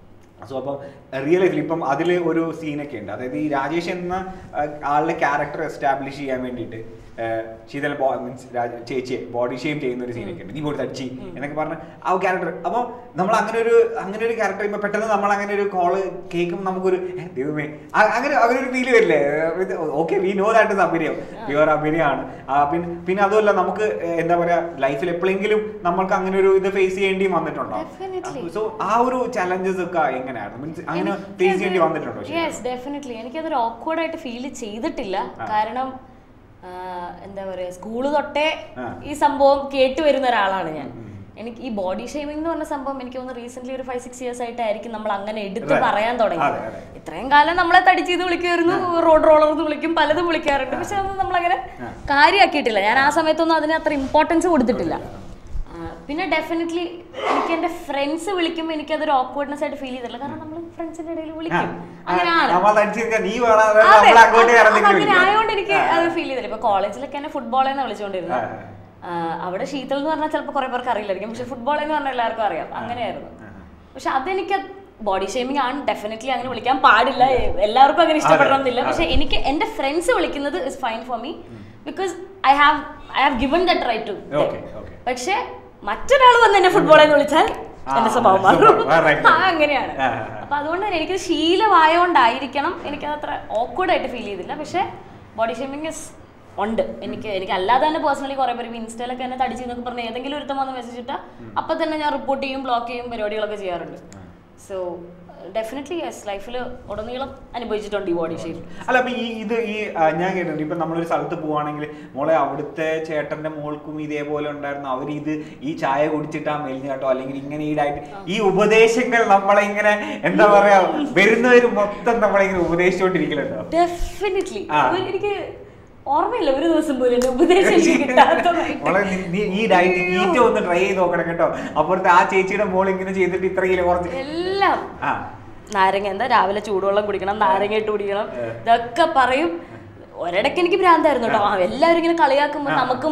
സോ അപ്പം റിയൽ ലൈഫിൽ ഇപ്പം അതിൽ ഒരു സീനൊക്കെ ഉണ്ട് അതായത് ഈ രാജേഷ് എന്ന ആ, ആളുടെ ക്യാരക്ടർ എസ്റ്റാബ്ലിഷ് ചെയ്യാൻ വേണ്ടിയിട്ട് ആ, ശീതൽ മീൻസ് ചേച്ചിയെ ബോഡി ഷെയിം ചെയ്യുന്ന ഒരു സീനൊക്കെ ഉണ്ട് നീ കൊടുത്ത് അടിച്ചി എന്നൊക്കെ പറഞ്ഞ് ആ ക്യാരക്ടർ അപ്പോൾ നമ്മൾ അങ്ങനെ ഒരു അങ്ങനെ ഒരു ക്യാരക്ടർ ചെയ്യുമ്പോൾ പെട്ടെന്ന് നമ്മൾ അങ്ങനെ ഒരു കോള് കേൾക്കുമ്പോൾ നമുക്കൊരു "ഏ, ദൈവമേ ആ- അങ്ങനെ അങ്ങനെ ഒരു ഫീല് വരില്ലേ okay we know that is അഭിനയം പ്യുവർ അഭിനയമാണ് ആ, പിന്നെ പിന്നെ അതുമല്ല നമുക്ക് ഏ, എന്താ പറയാ ലൈഫിൽ എപ്പോഴെങ്കിലും നമ്മൾക്ക് അങ്ങനെ ഒരു ഇത് ഫേസ് ചെയ്യേണ്ടിയും വന്നിട്ടുണ്ടോ Definitely. സോ ആ ഒരു ചലഞ്ചസ് ഒക്കെ എങ്ങനെയായിരുന്നു മീൻസ് അങ്ങനെ ഫേസ് ചെയ്യേണ്ടി വന്നിട്ടുണ്ടോ ശരിക്കും? യെസ് ഡെഫിനറ്റ്ലി എനിക്കതൊരു awkward ആയിട്ട് ഫീൽ ചെയ്തിട്ടില്ല ആ. കാരണം ആ, എന്താ പറയാ സ്കൂള് തൊട്ടേ ആ. ഈ സംഭവം കേട്ട് വരുന്ന ഒരാളാണ് ഞാൻ ഉം. എനിക്ക് ഈ ബോഡി ഷേമിംഗ് എന്ന് പറഞ്ഞ സംഭവം എനിക്ക് തോന്നുന്നു റീസെന്റ് ഒരു ഫൈവ് സിക്സ് ഇയേഴ്സ് ആയിട്ടായിരിക്കും നമ്മൾ അങ്ങനെ എടുത്ത് Right. പറയാൻ തുടങ്ങി അതെ, അതെ. ഇത്രയും കാലം നമ്മളെ തടിച്ചെന്ന് വിളിക്കുമായിരുന്നു റോഡ് റോളർ എന്ന് വിളിക്കും പലതും വിളിക്കാറുണ്ട് പക്ഷെ അതൊന്നും നമ്മളങ്ങനെ ആ. കാര്യമാക്കിയിട്ടില്ല ഞാൻ ആ സമയത്തൊന്നും അതിന് അത്ര ഇമ്പോർട്ടൻസ് കൊടുത്തിട്ടില്ല ആ, പിന്നെ ഡെഫിനറ്റ്ലി എനിക്ക് എന്റെ ഫ്രണ്ട്സ് വിളിക്കുമ്പോൾ എനിക്ക് അതൊരു ഓക്വേർഡ്നെസ് ആയിട്ട് ഫീൽ ചെയ്തില്ല കാരണം നമ്മൾ ഫ്രണ്ട്സിന്റെ ഇടയിൽ ആ, വിളിക്കും ആ, അങ്ങനെയാണ് നമ്മൾ തടിച്ച് നിൽക്കാൻ നീ വേണം അതെ, നമ്മൾ അങ്ങോട്ട് അത് വേറെ അത് എന്തെങ്കിലും അങ്ങനെ വിളിക്കാം. ആയതുകൊണ്ട് എനിക്ക് ആ, അത് ഫീൽ ചെയ്തില്ല ഇപ്പൊ കോളേജിലൊക്കെ എന്നെ ഫുട്ബോൾ എന്ന് വിളിച്ചുകൊണ്ടിരുന്നത് ആ, ആ, അവിടെ ശീതൾ എന്ന് പറഞ്ഞാൽ ചിലപ്പോൾ കുറെ പേർക്ക് അറിയില്ലായിരിക്കും പക്ഷെ ഫുട്ബോൾ എന്ന് പറഞ്ഞാൽ എല്ലാവർക്കും അറിയാം അങ്ങനെയായിരുന്നു ആ, ആ. പക്ഷെ അതെനിക്ക് ബോഡി ഷേമിംഗ് ആണ് ഡെഫിനറ്റ്ലി അങ്ങനെ വിളിക്കാൻ പാടില്ല എല്ലാവർക്കും അങ്ങനെ ഇഷ്ടപ്പെടണമെന്നില്ല അതെ, പക്ഷെ എനിക്ക് എന്റെ ഫ്രണ്ട്സ് വിളിക്കുന്നത് is fine for me because I have I have given that right to Okay, okay. പക്ഷെ മറ്റൊരാൾ വന്ന് എന്നെ ഫുട്ബോൾ എന്ന് വിളിച്ചാൽ ആ, എന്റെ സ്വഭാവം സ്വഭാവം. മാറും ആ, right, ആ, right. അങ്ങനെയാണ് ആ, ആ, ആ. അപ്പൊ അതുകൊണ്ട് തന്നെ എനിക്ക് ശീലമായോണ്ടായിരിക്കണം എനിക്കത് അത്ര awkward ആയിട്ട് ഫീൽ ചെയ്തില്ല പക്ഷെ ബോഡി ഷേമിംഗ് ഇസ് ഉണ്ട് എനിക്ക് എനിക്ക് അല്ലാതെ തന്നെ പേഴ്സണലി കുറെ പേര് ഇൻസ്റ്റയിലൊക്കെ എന്നെ തടിച്ച് എന്നൊക്കെ പറഞ്ഞ് ഏതെങ്കിലും ഒരുത്തം വന്ന് മെസ്സേജ് ഇട്ടാൽ അപ്പൊ തന്നെ ഞാൻ റിപ്പോർട്ട് ചെയ്യും ബ്ലോക്ക് ചെയ്യും പരിപാടികളൊക്കെ ചെയ്യാറുണ്ട് സോ ഡെഫിനറ്റ്ലി യെസ് ലൈഫിൽ ഉടനീളം അനുഭവിച്ചിട്ടുണ്ട് ഈ ബോഡി ഷേപ്പ് അല്ല അപ്പൊ ഈ ഇത് ഈ ആ, ഞാൻ കേട്ടിട്ടുണ്ട് ഇപ്പൊ നമ്മളൊരു സ്ഥലത്ത് പോവാണെങ്കിൽ മോളെ അവിടുത്തെ ചേട്ടന്റെ മോൾക്കും ഇതേപോലെ ഉണ്ടായിരുന്നു അവർ ഇത് ഈ ചായ കുടിച്ചിട്ടാ മെലിഞ്ഞു കേട്ടോ അല്ലെങ്കിൽ ഇങ്ങനെ ഈ ഡയറ്റ് ഈ ഉപദേശങ്ങൾ നമ്മളെ ഇങ്ങനെ എന്താ പറയാ വരുന്നവര് മൊത്തം നമ്മളെ ഇങ്ങനെ ഉപദേശിച്ചോണ്ടിരിക്കലുണ്ടോ ഡെഫിനറ്റ്ലി ആ. എനിക്ക് ഓർമ്മയില്ല ഒരു ദിവസം പോലും എന്നെ ഉപദേശം എനിക്ക് കിട്ടാത്തതായിട്ട് മോളെ നീ- നീ ഈ ഡയറ്റ് ഈറ്റ ഒന്ന് ട്രൈ ചെയ്ത് നോക്കണം കേട്ടോ അപ്പുറത്തെ ആ ചേച്ചിയുടെ മോൾ ഇങ്ങനെ ചെയ്തിട്ട് ഇത്ര കിലോ കുറച്ച് എല്ലാം ആ നാരങ്ങ എന്താ രാവിലെ ചൂടുവെള്ളം കുടിക്കണം നാരങ്ങ ഇട്ട് കുടിക്കണം ഏ. ഇതൊക്കെ പറയും ഒരിടയ്ക്ക് എനിക്ക് ഭ്രാന്തായിരുന്നു കേട്ടോ ആ എല്ലാവരും ഇങ്ങനെ കളിയാക്കുമ്പോൾ ആ. നമുക്കും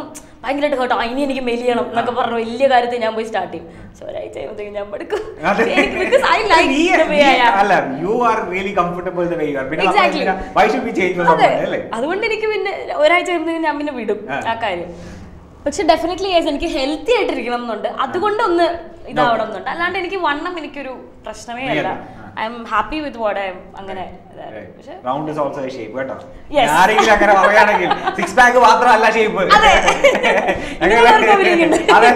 ഭയങ്കരമായിട്ട് കേട്ടോ ഇനി എനിക്ക് മെലിയണം എന്നൊക്കെ പറഞ്ഞ വലിയ കാര്യത്തിൽ ഞാൻ പോയി സ്റ്റാർട്ട് ചെയ്യും പക്ഷെ ഒരാഴ്ച കഴിയുമ്പോഴത്തേക്കും ഞാൻ പഠിക്കും അതെ. because I like നീ- the way I നീ- am. അല്ല you are really comfortable the way you are പിന്നെ Exactly. Why should be change അതെ അല്ലേ അതുകൊണ്ട് എനിക്ക് പിന്നെ ഒരാഴ്ച കഴിയുമ്പോഴത്തേക്കും ഞാൻ പിന്നെ വിടും ആ. ആ കാര്യം പക്ഷെ ഡെഫിനറ്റ്ലി യെസ് എനിക്ക് ഹെൽത്തി ആയിട്ടിരിക്കണം എന്നുണ്ട് അതുകൊണ്ടൊന്ന് ഇതാവണം എന്നുണ്ട് അല്ലാണ്ട് എനിക്ക് വണ്ണം എനിക്കൊരു പ്രശ്നമേ അല്ല ആ. I am happy with what I am അങ്ങനെ ഇതായിരുന്നു. പക്ഷെ റൗണ്ട് ഇസ് ഓൾസോ ഷേപ്പ് കേട്ടോ Yes. ആരെങ്കിലും അങ്ങനെ പറയുകയാണെങ്കിൽ സിക്സ് പാക്ക് മാത്രമല്ല ഷേപ്പ് അതെ. ഇതിലുള്ളവർക്ക് അഭിനയിക്കണ്ടേ? അതെ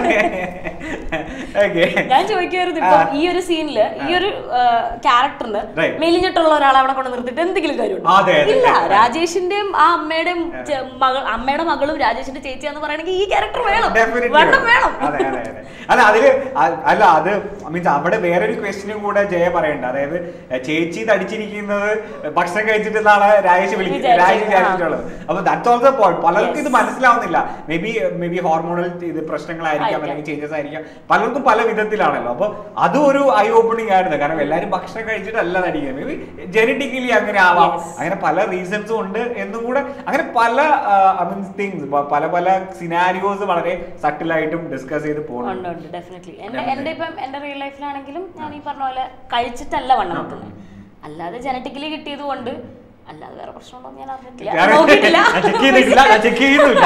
ഓക്കെ ഞാൻ ചോദിക്കുമായിരുന്നു ഇപ്പൊ ആ. ഈ ഒരു സീനില് ഈ ഒരു ക്യാരക്ടറിന് Right. മെലിഞ്ഞിട്ടുള്ള ഒരാളെ അവിടെ കൊണ്ട് നിർത്തിയിട്ട് എന്തെങ്കിലും കാര്യമുണ്ടോ അതെ, അതെ. ഇല്ല രാജേഷിന്റെയും ആ അമ്മയുടെയും ചെ- മകൾ അമ്മയുടെ മകളും രാജേഷിന്റെ ചേച്ചിയാന്ന് പറയണെങ്കിൽ ഈ ക്യാരക്ടർ വേണം Definitely വേണം വേണം അതെ അതെ അതെ അല്ല അതില് അ- അല്ല അത് മീൻസ് അവിടെ വേറൊരു ക്വസ്റ്റ്യനും കൂടെ ജയ പറയണ്ട അതായത് ചേച്ചി തടിച്ചിരിക്കുന്നത് ഭക്ഷണം കഴിച്ചിട്ടെന്നാണ് രാജേഷ് വിളിക്കുന്നത് വിചാരിച്ചത്. രാജേഷ് വിചാരിച്ചിട്ടുള്ളത് അപ്പൊ ദാറ്റ്സ് ഓൾസോ പോയിന്റ് പലർക്കും ഇത് Yes. മനസ്സിലാവുന്നില്ല maybe maybe hormonal ഇത് പ്രശ്നങ്ങളായിരിക്കാം ആയിരിക്കാം. അല്ലെങ്കിൽ ചേഞ്ചസ് ആയിരിക്കാം പലർക്കും പല വിധത്തിലാണല്ലോ അപ്പൊ അതും ഒരു ഐ ഓപ്പണിംഗ് ആയിരുന്നു കാരണം എല്ലാവരും ഭക്ഷണം കഴിച്ചിട്ടല്ല തടിക്കുന്നത് മേ ബി ജനറ്റിക്കലി അങ്ങനെ ആവാം Yes. അങ്ങനെ പല റീസൺസും ഉണ്ട് എന്നും കൂടെ അങ്ങനെ പല മീൻസ് തിങ്സ് പല പല സിനാരിയോസ് വളരെ സട്ടിലായിട്ടും ഡിസ്കസ് ചെയ്ത് ഉണ്ട് പോകുന്നുണ്ട് ഉണ്ട് ഡെഫിനറ്റ്ലി എന്റെ Definitely. എന്റെ ഇപ്പം എന്റെ റിയൽ ലൈഫിലാണെങ്കിലും ഞാൻ ഈ പറഞ്ഞ പോലെ കഴിച്ചിട്ടല്ല വണ്ണം വെക്കുന്നത് അല്ലാതെ ജനറ്റിക്കലി കിട്ടിയത് കൊണ്ട് അല്ലാതെ വേറെ പ്രശ്നമുണ്ടോ എന്ന് ഞാൻ അറിഞ്ഞിട്ടില്ല ഞാൻ നോക്കിയിട്ടില്ല check ചെയ്തിട്ടില്ല, ഞാൻ check ചെയ്യുന്നില്ല.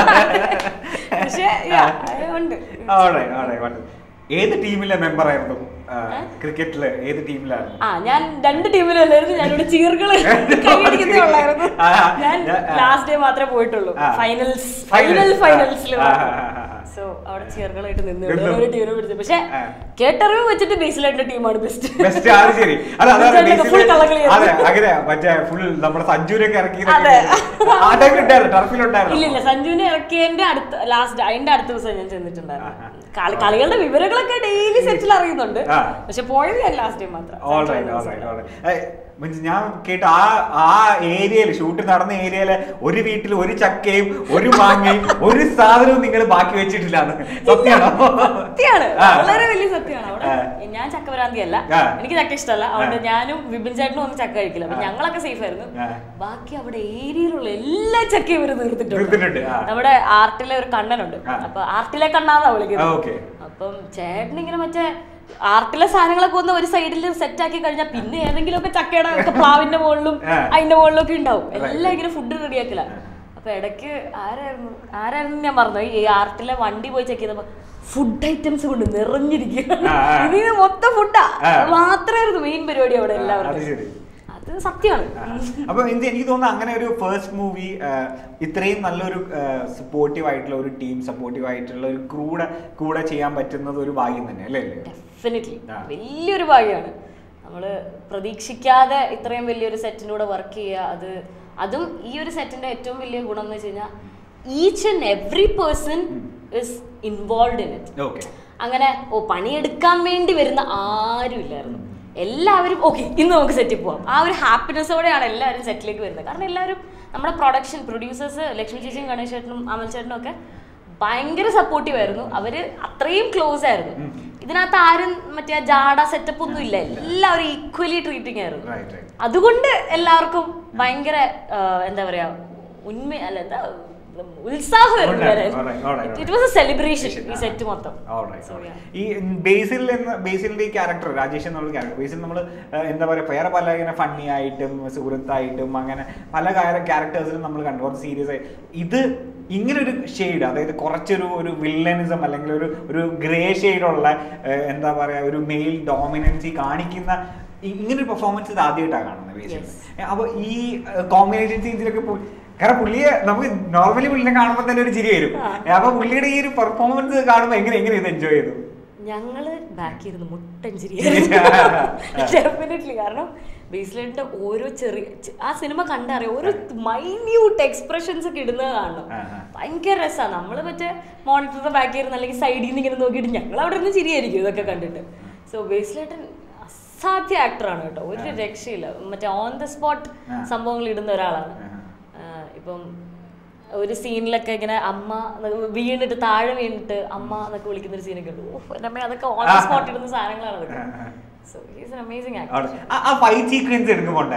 പക്ഷേ yeah, അത് ഉണ്ട് Alright, alright, wonderful. ഏത് ടീമിലെ മെമ്പർ ആയിരുന്നു ക്രിക്കറ്റില് ഏത് ടീമിലായിരുന്നു ആ ഞാൻ രണ്ട് ടീമിലല്ലായിരുന്നു ഞാനിവിടെ ചീറുകള് കൈയടിക്കുന്നേ ഉള്ളായിരുന്നു ആ, ഞാൻ ഞാൻ- ആ. ലാസ്റ്റ് ഡേ മാത്രമേ പോയിട്ടുള്ളൂ ആ. Finals Finals. ഫൈനൽ ആ. ഫൈനൽസിൽ ആ, ആ, ആ, ആ. സോ അവിടെ ചീറുകളായിട്ട് നിന്ന് നിന്നു. ഒരു ടീമിനെ പിടിച്ചു പക്ഷെ ആ. കേട്ടറിവ് വെച്ചിട്ട് ബേസിലായിട്ട് ടീമാണ് ബെസ്റ്റ് ബെസ്റ്റ് അത് ശരി അല്ല അതാണ് ബെഞ്ചാമിനൊക്കെ full basically- കള്ളക്കളിയായിരുന്നു. അതെ അങ്ങനെ മറ്റേ ഫുൾ നമ്മുടെ സഞ്ജുവിനൊക്കെ ഇറക്കി അതെ. ആ ടൈമിൽ ഉണ്ടായിരുന്നു ടർഫിലുണ്ടായിരുന്നു ഇല്ല ഇല്ല സഞ്ജുവിനെ ഇറക്കിയതിന്റെ അടുത്ത ലാസ്റ്റ് അതിന്റെ അടുത്ത ദിവസം ഞാൻ ചെന്നിട്ടുണ്ടായിരുന്നു ആ, കളി- കളികളുടെ വിവരങ്ങളൊക്കെ ഡെയിലി സെറ്റിൽ അറിയുന്നുണ്ട് ആ. പക്ഷെ പോയത് ഞാൻ ലാസ്റ്റ് ടൈം മാത്രം ഓൾറൈറ്റ് ഓൾറൈറ്റ് ഓൾറൈറ്റ് മീൻസ് ഞാൻ കേട്ട ആ ആ ഏരിയയിൽ ഷൂട്ട് നടന്ന ഏരിയയില് ഒരു വീട്ടിൽ ഒരു ചക്കയും ഒരു മാങ്ങയും ഒരു സാധനവും നിങ്ങൾ ബാക്കി വെച്ചിട്ടില്ല സത്യമാണോ സത്യാണ് ആ. വളരെ വലിയ സത്യമാണ് അവിടെ ആ. ഞാൻ ചക്കവരാന്തി അല്ല ആ. എനിക്ക് ചക്ക ഇഷ്ടമല്ല അതുകൊണ്ട് ആ. ഞാനും വിപിൻ ചേട്ടനും ഒന്നും ചക്ക കഴിക്കില്ല അപ്പൊ ആ. ഞങ്ങളൊക്കെ സേഫ് ആയിരുന്നു ആ. ബാക്കി അവിടെ ഏരിയയിലുള്ള എല്ലാ ചക്കയും ഇവര് തീർത്തിട്ടുണ്ട്, തീർത്തിട്ടുണ്ട് ആ. നമ്മുടെ ആർട്ടിലെ ഒരു കണ്ണനുണ്ട് ആ. അപ്പൊ ആർട്ടിലെ കണ്ണാന്നാ ആ, വിളിക്കുന്നത് okay. അപ്പം ചേട്ടൻ ഇങ്ങനെ മറ്റേ ആർട്ടിലെ സാധനങ്ങളൊക്കെ ഒന്ന് ഒരു സൈഡിൽ സെറ്റ് ആക്കി കഴിഞ്ഞാൽ പിന്നെ ഏതെങ്കിലും ഒക്കെ ചക്കയുടെ ഒക്കെ പ്ലാവിന്റെ മുകളിലും ആ. അതിന്റെ മുകളിലും ഒക്കെ ഉണ്ടാവും Right. എല്ലാം ഇങ്ങനെ ഫുഡ് റെഡിയാക്കില്ല അപ്പൊ ഇടയ്ക്ക് ആരായിരുന്നു ആരായിരുന്നു ഞാൻ പറഞ്ഞു ഈ ആർട്ടിലെ വണ്ടി പോയി ചെക്ക് ചെയ്തപ്പോ ഫുഡ് ഐറ്റംസ് കൊണ്ട് നിറഞ്ഞിരിക്കുക ആ, ആ. ഇതിന് മൊത്തം ഫുഡാ ആ. മാത്രമായിരുന്നു മെയിൻ പരിപാടി അവിടെ അത് എല്ലാവർക്കും ശരി അത് സത്യമാണ് അപ്പൊ എനിക്ക് എനിക്ക് തോന്നുന്നു അങ്ങനെ ഒരു ഫസ്റ്റ് മൂവി ഇത്രയും നല്ലൊരു സപ്പോർട്ടീവ് ആയിട്ടുള്ള ഒരു ടീം സപ്പോർട്ടീവ് ആയിട്ടുള്ള ഒരു കൂടെ കൂടെ ചെയ്യാൻ പറ്റുന്നത് ഒരു ഭാഗ്യം തന്നെ അല്ലേ അല്ലേ ഡെഫിനറ്റ്ലി ആ. വലിയൊരു ഭാഗ്യമാണ് നമ്മൾ പ്രതീക്ഷിക്കാതെ ഇത്രയും വലിയൊരു സെറ്റിൻ്റെ കൂടെ വർക്ക് ചെയ്യുക അത് അതും ഈ ഒരു സെറ്റിന്റെ ഏറ്റവും വലിയ ഗുണം എന്ന് വെച്ച് കഴിഞ്ഞാൽ each and every person is involve in it okay അങ്ങനെ ഓ പണിയെടുക്കാൻ വേണ്ടി വരുന്ന ആരും ഇല്ലായിരുന്നു എല്ലാവരും ഓക്കെ ഇന്ന് നമുക്ക് സെറ്റിൽ പോവാം ആ ഒരു ഹാപ്പിനെസ്സോടെയാണ് എല്ലാവരും സെറ്റിലേക്ക് വരുന്നത് കാരണം എല്ലാവരും നമ്മുടെ പ്രൊഡക്ഷൻ പ്രൊഡ്യൂസേഴ്സ് ലക്ഷ്മി ചേച്ചിയും ഗണേശ് ചേട്ടനും അമൽ ചേട്ടനും ഒക്കെ ഭയങ്കര സപ്പോർട്ടീവ് ആയിരുന്നു അവര് അത്രയും ക്ലോസ് ആയിരുന്നു ഇതിനകത്ത് ആരും മറ്റേ ജാട സെറ്റപ്പ് ഒന്നും ഇല്ല എല്ലാവരും ഈക്വലി ട്രീറ്റിംഗ് ആയിരുന്നു റൈറ്റ് റൈറ്റ് അതുകൊണ്ട് എല്ലാവർക്കും ഭയങ്കര ആ, എന്താ പറയാ ഉന്മ അല്ല എന്താ ഉത്സാഹമായിരുന്നു Alright, alright, alright, it was a celebration ഈ ആ. സെറ്റ് മൊത്തം Alright, So, alright. yeah. ഈ ബേസിൽ എന്ന ബേസിലിന്റെ ഈ ക്യാരക്ടർ രാജേഷ് എന്നുള്ള ക്യാരക്ടർ ബേസിൽ നമ്മൾ എന്താ പറയുക വേറെ പല ഇങ്ങനെ ഫണ്ണി ആയിട്ടും സുഹൃത്തായിട്ടും അങ്ങനെ പല ക്യാരക്ടേഴ്സിലും നമ്മൾ കണ്ടു കുറച്ച് സീരിയസ് ആയി ഇത് ഇങ്ങനെ ഒരു ഷെയ്ഡ് അതായത് കുറച്ചൊരു ഒരു വില്ലനിസം അല്ലെങ്കിൽ ഒരു ഒരു ഗ്രേ ഷെയ്ഡുള്ള എന്താ പറയുക ഒരു മെയിൽ ഡോമിനൻസി കാണിക്കുന്ന ഇ- ഇങ്ങനെ ഒരു പെർഫോമൻസ് ഇത് ആദ്യമായിട്ടാണ് കാണുന്നത് ബേസിൽ Yes. അപ്പൊ ഈ കോമ്പിനേഷൻ സീൻസിലൊക്കെ കാരണം പുള്ളിയെ നമുക്ക് നോർമലി പുള്ളിനെ കാണുമ്പോൾ തന്നെ ഒരു ചിരി വരും ആ. അപ്പൊ പുള്ളിയുടെ ഈ ഒരു പെർഫോമൻസ് കാണുമ്പോൾ എങ്ങനെ എങ്ങനെ ഇത് എൻജോയ് ചെയ്തു ഞങ്ങള് ബാക്കി ഇരുന്ന് മുട്ടൻ ചിരി. ഡെഫിനറ്റ്ലി കാരണം ബേസ്ലൈറ്റിന്റെ ഓരോ ചെറിയ ചെ- ആ സിനിമ കണ്ടറിയാം ഓരോ മൈന്യൂട്ട് എക്സ്പ്രഷൻസ് ഒക്കെ ഇടുന്നത് കാണണം ആ, ആ. ഭയങ്കര രസമാണ് നമ്മള് മറ്റേ മോണിറ്ററിന്റെ ബാക്കി ഇരുന്ന് അല്ലെങ്കിൽ സൈഡിൽ നിന്ന് ഇങ്ങനെ നോക്കിയിട്ട് ഞങ്ങൾ അവിടെ നിന്ന് ചിരിയായിരിക്കും ഇതൊക്കെ കണ്ടിട്ട് സോ ബേസ്ലൈറ്റൻ അസാധ്യ ആക്ടറാണ് കേട്ടോ ഒരു രക്ഷയില്ല മറ്റേ ഓൺ ദ സ്പോട്ട് ആ. സംഭവങ്ങൾ ഇടുന്ന ഒരാളാണ് ആ. ആ, ഇപ്പം ഒരു സീനിലൊക്കെ ഇങ്ങനെ അമ്മ എന്നൊക്കെ വീണിട്ട് താഴെ വീണിട്ട് അമ്മ എന്നൊക്കെ വിളിക്കുന്ന ഒരു സീനൊക്കെ ഉണ്ട് ഓഹ് എൻ്റെ അമ്മ അതൊക്കെ ഓൺ ദ സ്പോട്ട് ഇടുന്ന സാധനങ്ങളാണ് അതൊക്കെ ആ, ആ. So he's an amazing actor അവിടെ ആ- ആ ഫൈറ്റ് സീക്വൻസ് എടുക്കുമ്പോ ഉണ്ടായിരുന്നോ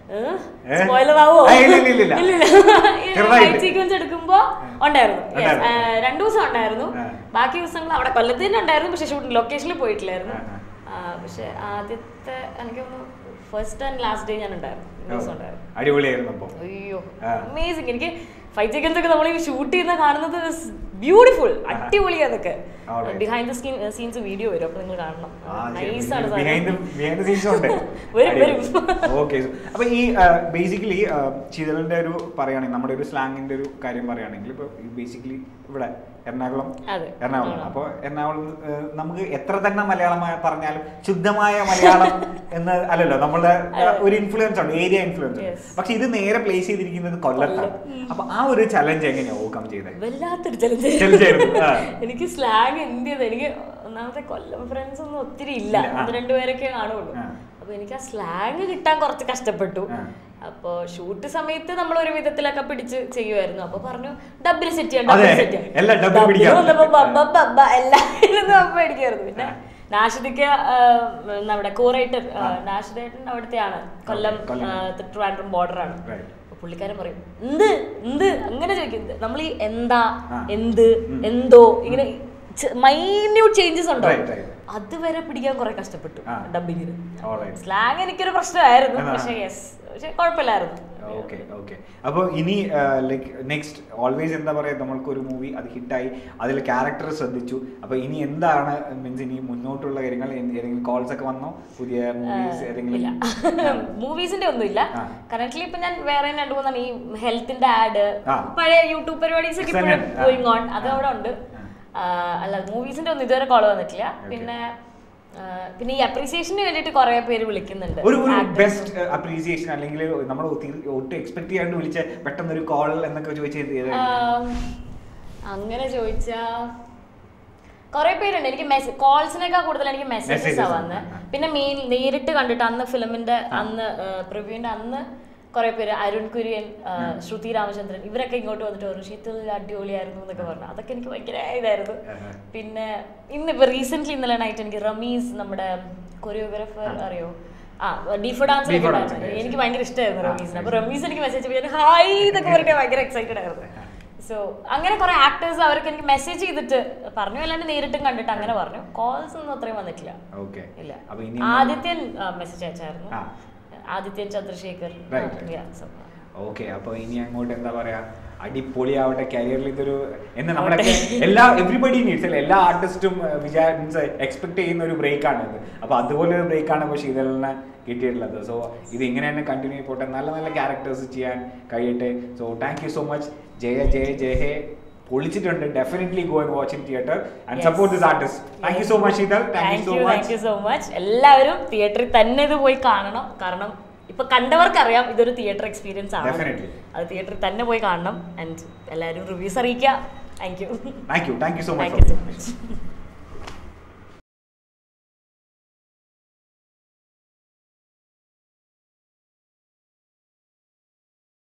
ഏ? സ്പോയിലർ ആവോ ആ, ഇല്ല, ഇല്ല, ഇല്ല, ഇല്ല. ചെറുതായിട്ട്. സീക്വൻസ് എടുക്കുമ്പോ ഉണ്ടായിരുന്നു Yes, ഉണ്ടായിരുന്നു. ആ, രണ്ടു ദിവസം ഉണ്ടായിരുന്നു ആ. ബാക്കി ദിവസങ്ങൾ അവിടെ കൊല്ലത്ത് തന്നെ ഉണ്ടായിരുന്നു പക്ഷെ ഷൂട്ടിംഗ് ലൊക്കേഷനിൽ പോയിട്ടില്ലായിരുന്നു ആ, ആ, പക്ഷെ ആദ്യത്തെ എനിക്ക് തോന്നുന്നു ഫസ്റ്റ് ആൻഡ് ലാസ്റ്റ് ഡേ ഞാൻ ഉണ്ടായിരുന്നു ഒരു ദിവസം ഉണ്ടായിരുന്നു അടിപൊളിയായിരുന്നു അപ്പൊ അയ്യോ ആ. അമേസിങ് എനിക്ക് ഫൈവ് സെക്കൻഡ്സ് ഒക്കെ നമ്മൾ ഈ ഷൂട്ട് ചെയ്യുന്ന കാണുന്നത് ബ്യൂട്ടിഫുൾ അടിപൊളിയാ അതൊക്കെ Alright. Behind the scenes video വരും അപ്പൊ നിങ്ങൾ കാണണം നൈസ് ആണ് ബിഹൈൻഡ് സാധനം. ബിഹൈൻഡ് സീൻസും ഉണ്ട് വരും, വരും. ഓക്കെ അപ്പൊ ഈ ബേസിക്കലി ചീതലിന്റെ ഒരു പറയുകയാണെങ്കിൽ നമ്മുടെ ഒരു സ്ലാങ്ങിന്റെ ഒരു കാര്യം പറയുകയാണെങ്കിൽ ഇപ്പൊ ബേസിക്കലി ഇവിടെ എറണാകുളം അതെ. എറണാകുളം എറണാകുളം. അപ്പൊ എറണാകുളം ഏഹ്, നമുക്ക് എത്ര തന്നെ മലയാളം പറഞ്ഞാലും ശുദ്ധമായ മലയാളം എന്ന് അല്ലല്ലോ നമ്മളുടെ ഏഹ്, ഒരു ഇൻഫ്ലുവൻസ് ഉണ്ട് ഏരിയ ഇൻഫ്ലുവൻസ് Yes. പക്ഷെ ഇത് നേരെ പ്ലേസ് ചെയ്തിരിക്കുന്നത് കൊല്ലത്താണ് അപ്പൊ ആ ഒരു ചലഞ്ച് എങ്ങനെയാ ഓവർകം ചെയ്തത് വല്ലാത്തൊരു ചലഞ്ച് Challenge ആയിരുന്നു. ആ. എനിക്ക് സ്ലാങ് എന്ത് ചെയ്ത് എനിക്ക് ഒന്നാമത്തെ കൊല്ലം ഫ്രണ്ട്സ് ഒന്നും ഒത്തിരി ഇല്ല ഇല്ല, ആ. ഒന്ന് രണ്ടുപേരൊക്കെ കാണുള്ളൂ ആ. അപ്പൊ എനിക്ക് ആ സ്ലാങ് കിട്ടാൻ കുറച്ച് കഷ്ടപ്പെട്ടു ആ. അപ്പൊ ഷൂട്ട് സമയത്ത് നമ്മൾ ഒരു വിധത്തിലൊക്കെ പിടിച്ച് ചെയ്യുമായിരുന്നു അപ്പൊ പറഞ്ഞു ഡബിന് സെറ്റ് ചെയ്യാം അതെ, ഡബിന് സെറ്റ് ചെയ്യാം എല്ലാം double പിടിക്കാം. വന്നപ്പോ ബബ്ബ ബബ്ബ എല്ലാവരും അപ്പൊ അടിക്കായിരുന്നു പിന്നെ നാഷിദിക്ക് നമ്മുടെ കോറേറ്റർ നാഷിദേട്ടൻ അവിടുത്തെയാണ് കൊല്ലം കൊല്ലം. ആ, ട്രിവാൻഡ്രം ബോർഡറാണ് Right. അപ്പൊ പുള്ളിക്കാരൻ പറയും എന്ത് എന്ത് അങ്ങനെ ചോദിക്കും നമ്മൾ ഈ എന്താ ആ. എന്ത് എന്തോ ഇങ്ങനെ മൈന്യൂട്ട് ചേഞ്ചസ് ഉണ്ടോ Right, right. അതുവരെ പിടിക്കാൻ കുറെ കഷ്ടപ്പെട്ടു ആ. ഡബിങ്ങിന് Alright. സ്ലാങ് എനിക്കൊരു പ്രശ്നമായിരുന്നു ആ. പക്ഷെ യെസ് പക്ഷെ കുഴപ്പമില്ലായിരുന്നു ഓക്കെ ഓക്കെ അപ്പോൾ ഇനി ലൈക്ക് നെക്സ്റ്റ് ഓൾവേസ് എന്താ പറയുക നമ്മൾക്ക് ഒരു മൂവി അത് ഹിറ്റായി അതിൽ ക്യാരക്ടർ ശ്രദ്ധിച്ചു അപ്പോൾ ഇനി എന്താണ് മീൻസ് ഇനി മുന്നോട്ടുള്ള കാര്യങ്ങൾ എന്ത് ഏതെങ്കിലും കോൾസ് ഒക്കെ വന്നോ പുതിയ മൂവീസ് ഇല്ല ഏതെങ്കിലും മൂവീസിന്റെ ഒന്നുമില്ല ആ. കറന്റ്ലി ഇപ്പൊ ഞാൻ വേറെ രണ്ടു മൂന്നാണ് ഈ ഹെൽത്തിന്റെ ആഡ് ആ. പഴയ യൂട്യൂബ് പരിപാടീസ് ഒക്കെ ഇപ്പോഴും Excellent. ആ. ഗോയിങ് ഓൺ അത് ആ. അവിടെ ഉണ്ട് ആ. ആ, അല്ല മൂവീസിന്റെ ഒന്നും ഇതുവരെ കോൾ വന്നിട്ടില്ല Okay. പിന്നെ ആ, പിന്നെ ഈ അപ്രീസിയേഷന് വേണ്ടിയിട്ട് കുറെ പേര് വിളിക്കുന്നുണ്ട് ഒരു ഒരു Actors. ബെസ്റ്റ് അപ്രീസിയേഷൻ അല്ലെങ്കിൽ നമ്മൾ ഒട്ടും എക്സ്പെക്ട് ചെയ്യാണ്ട് വിളിച്ച പെട്ടെന്ന് ഒരു കോൾ എന്നൊക്കെ ചോദിച്ചാൽ ഇത് ഏതായിരിക്കും? ആം, അങ്ങനെ ചോദിച്ചാ കുറെ പേരുണ്ട് എനിക്ക് മെസ്സേജ് കോൾസിനേക്കാൾ കൂടുതൽ എനിക്ക് മെസ്സേജസ് Messages ആ ആണ്. വന്ന് ആ. പിന്നെ മെയിൻ നേരിട്ട് കണ്ടിട്ട് അന്ന് ഫിലിമിന്റെ അന്ന് പ്രിവ്യൂവിന്റെ അന്ന് കുറെ പേര് അരുൺ കുര്യൻ ആ, ശ്രുതി രാമചന്ദ്രൻ ഇവരൊക്കെ ഇങ്ങോട്ട് വന്നിട്ട് പറഞ്ഞു ശീതൽ അടിപൊളിയായിരുന്നു എന്നൊക്കെ പറഞ്ഞു അതൊക്കെ എനിക്ക് ഭയങ്കര ഇതായിരുന്നു ആഹാ. പിന്നെ ഇന്നിപ്പോ റീസെന്റ് ഇന്നലെ നൈറ്റ് എനിക്ക് റമീസ് നമ്മുടെ കൊറിയോഗ്രാഫർ അറിയോ ആ defo dance Defo dance, yes. എനിക്ക് ഭയങ്കര ഇഷ്ടമായിരുന്നു ആ, റമീസിന് അപ്പൊ yes. റമീസ് എനിക്ക് മെസ്സേജ് ഞാൻ ഹായ് എന്നൊക്കെ പറഞ്ഞിട്ട് ഭയങ്കര എക്സൈറ്റഡ് ആയിരുന്നു സോ അങ്ങനെ കുറെ ആക്ടേഴ്സ് അവർക്ക് എനിക്ക് മെസ്സേജ് ചെയ്തിട്ട് പറഞ്ഞു അല്ലാണ്ട് നേരിട്ടും കണ്ടിട്ട് അങ്ങനെ പറഞ്ഞു കോൾസ് ഒന്നും അത്രയും വന്നിട്ടില്ല Okay. ഇല്ല അപ്പൊ ഇനി ആദിത്യൻ മെസ്സേജ് അയച്ചായിരുന്നു ആ. ആദിത്യൻ ചന്ദ്രശേഖർ Right. ആ, yeah, so, ഓക്കെ അപ്പൊ ഇനി അങ്ങോട്ട് എന്താ പറയാ അടിപൊളിയാവട്ടെ കരിയറിൽ ഇതൊരു എന്ന് നമ്മളൊക്കെ എല്ലാ എവറിബഡി നീഡ്സ് അല്ലെ എല്ലാ ആർട്ടിസ്റ്റും വിചാ മീൻസ് എക്സ്പെക്ട് ചെയ്യുന്ന ഒരു ബ്രേക്ക് ആണ് ഇത് അപ്പൊ അതുപോലെ ഒരു ബ്രേക്ക് ആണ് ഇപ്പൊ ശീതളിനെ കിട്ടിയിട്ടുള്ളത് സോ ഇത് ഇങ്ങനെ തന്നെ കണ്ടിന്യൂ പോട്ടെ നല്ല നല്ല ക്യാരക്ടേഴ്സ് ചെയ്യാൻ കഴിയട്ടെ so thank you so much Jaya Jaya Jaya Hey പൊളിച്ചിട്ടുണ്ട് definitely go and watch in theatre and Yes. Support this artist thank you so much Sheethal thank you thank so you thank much you so much എല്ലാവരും തിയേറ്ററിൽ തന്നെ ഇത് പോയി കാണണം കാരണം ഇപ്പൊ കണ്ടവർക്കറിയാം ഇതൊരു തിയേറ്റർ എക്സ്പീരിയൻസ് ആണ് Definitely. അത് തിയേറ്ററിൽ തന്നെ പോയി കാണണം ആൻഡ് എല്ലാവരും റിവ്യൂസ് അറിയിക്കുക thank you thank you thank you so thank you so much much